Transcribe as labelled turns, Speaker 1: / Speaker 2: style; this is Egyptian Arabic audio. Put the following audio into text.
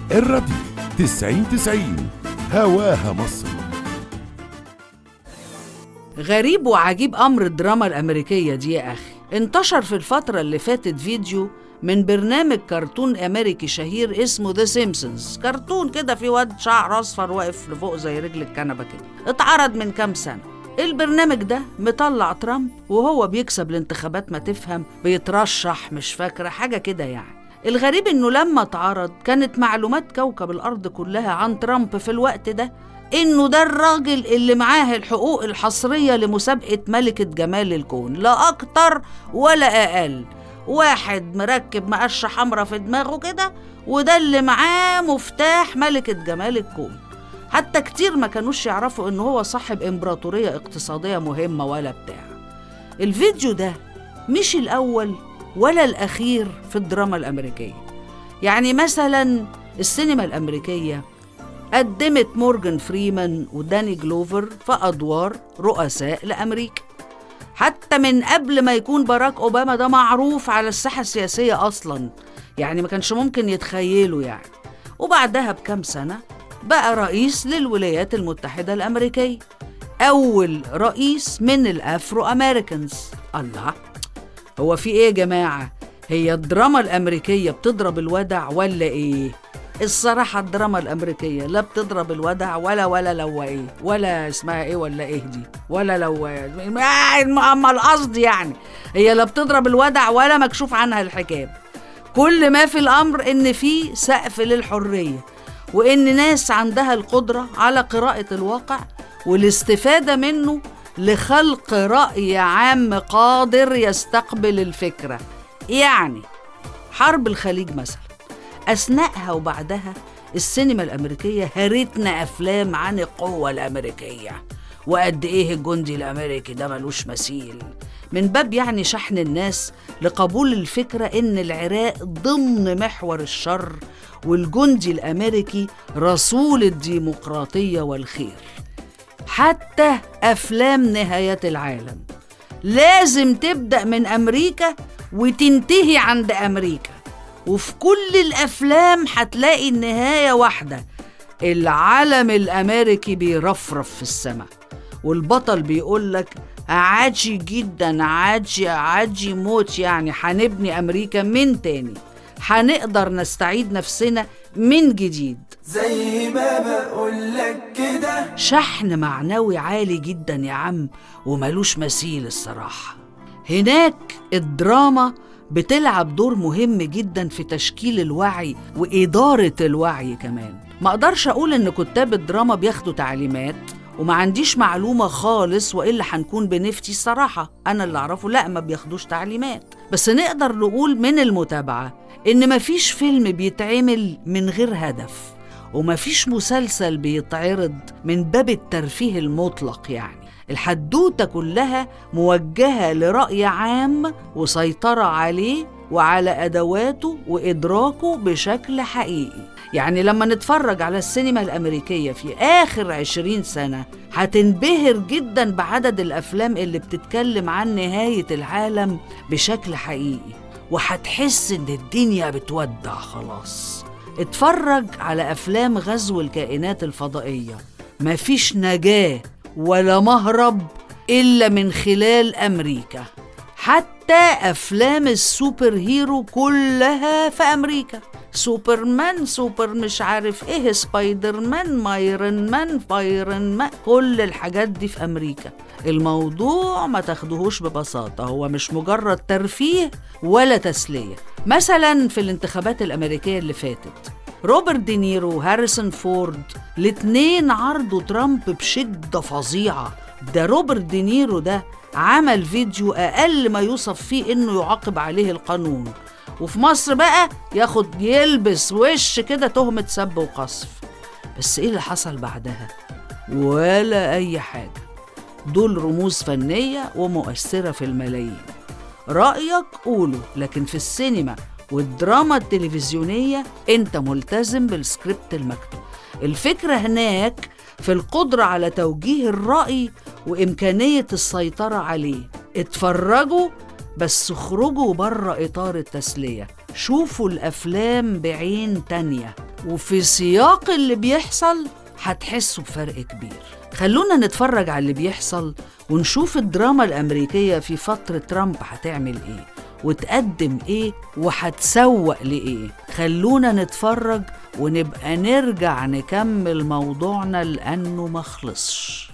Speaker 1: الراديو تسعين تسعين هواها مصر
Speaker 2: غريب وعجيب أمر الدراما الأمريكية دي يا أخي انتشر في الفترة اللي فاتت فيديو من برنامج كرتون أمريكي شهير اسمه ذا سيمبسونز كرتون كده في واد شعر أصفر واقف لفوق زي رجل الكنبة كده اتعرض من كام سنة البرنامج ده مطلع ترامب وهو بيكسب الانتخابات ما تفهم بيترشح مش فاكرة حاجة كده يعني الغريب انه لما اتعرض كانت معلومات كوكب الارض كلها عن ترامب في الوقت ده انه ده الراجل اللي معاه الحقوق الحصريه لمسابقه ملكه جمال الكون لا اكتر ولا اقل واحد مركب مقشه حمرا في دماغه كده وده اللي معاه مفتاح ملكه جمال الكون حتى كتير ما كانوش يعرفوا ان هو صاحب امبراطوريه اقتصاديه مهمه ولا بتاع الفيديو ده مش الاول ولا الاخير في الدراما الامريكيه يعني مثلا السينما الامريكيه قدمت مورجان فريمان وداني جلوفر في أدوار رؤساء لأمريكا حتى من قبل ما يكون باراك أوباما ده معروف على الساحة السياسية أصلا يعني ما كانش ممكن يتخيلوا يعني وبعدها بكام سنة بقى رئيس للولايات المتحدة الأمريكية أول رئيس من الأفرو أمريكانز الله هو في إيه يا جماعة؟ هي الدراما الأمريكية بتضرب الودع ولا إيه؟ الصراحة الدراما الأمريكية لا بتضرب الودع ولا ولا لو إيه ولا اسمها إيه ولا إيه دي ولا لو أما القصد يعني هي لا بتضرب الودع ولا مكشوف عنها الحجاب كل ما في الأمر إن في سقف للحرية وإن ناس عندها القدرة على قراءة الواقع والاستفادة منه لخلق رأي عام قادر يستقبل الفكرة يعني حرب الخليج مثلا أثناءها وبعدها السينما الأمريكية هرتنا أفلام عن القوة الأمريكية وقد إيه الجندي الأمريكي ده ملوش مثيل من باب يعني شحن الناس لقبول الفكرة إن العراق ضمن محور الشر والجندي الأمريكي رسول الديمقراطية والخير حتى أفلام نهاية العالم لازم تبدأ من أمريكا وتنتهي عند أمريكا وفي كل الأفلام هتلاقي النهاية واحدة العلم الأمريكي بيرفرف في السماء والبطل بيقولك عاجي جدا عاجي عاجي موت يعني هنبني أمريكا من تاني هنقدر نستعيد نفسنا من جديد
Speaker 3: زي ما بقولك كده
Speaker 2: شحن معنوي عالي جدا يا عم وملوش مثيل الصراحة هناك الدراما بتلعب دور مهم جدا في تشكيل الوعي وإدارة الوعي كمان ما أقدرش أقول إن كتاب الدراما بياخدوا تعليمات وما عنديش معلومة خالص وإلا هنكون بنفتي الصراحة أنا اللي أعرفه لأ ما بياخدوش تعليمات بس نقدر نقول من المتابعة إن مفيش فيلم بيتعمل من غير هدف ومفيش مسلسل بيتعرض من باب الترفيه المطلق يعني الحدوتة كلها موجهة لرأي عام وسيطرة عليه وعلى أدواته وإدراكه بشكل حقيقي يعني لما نتفرج على السينما الأمريكية في آخر عشرين سنة هتنبهر جدا بعدد الأفلام اللي بتتكلم عن نهاية العالم بشكل حقيقي وهتحس إن الدنيا بتودع خلاص اتفرج على أفلام غزو الكائنات الفضائية مفيش نجاة ولا مهرب إلا من خلال أمريكا حتى أفلام السوبر هيرو كلها في أمريكا سوبرمان سوبر مش عارف ايه سبايدر مان مايرن مان بايرن مان كل الحاجات دي في امريكا الموضوع ما تاخدوهوش ببساطة هو مش مجرد ترفيه ولا تسلية مثلا في الانتخابات الأمريكية اللي فاتت روبرت دينيرو وهاريسون فورد الاتنين عرضوا ترامب بشدة فظيعة ده روبرت دينيرو ده عمل فيديو أقل ما يوصف فيه إنه يعاقب عليه القانون وفي مصر بقى ياخد يلبس وش كده تهمة سب وقذف بس إيه اللي حصل بعدها؟ ولا أي حاجة دول رموز فنية ومؤثرة في الملايين رأيك قوله لكن في السينما والدراما التلفزيونية أنت ملتزم بالسكريبت المكتوب الفكرة هناك في القدرة على توجيه الرأي وإمكانية السيطرة عليه اتفرجوا بس اخرجوا بره إطار التسلية شوفوا الأفلام بعين تانية وفي سياق اللي بيحصل هتحسوا بفرق كبير خلونا نتفرج على اللي بيحصل ونشوف الدراما الأمريكية في فترة ترامب هتعمل إيه وتقدم إيه وهتسوق لإيه خلونا نتفرج ونبقى نرجع نكمل موضوعنا لأنه مخلصش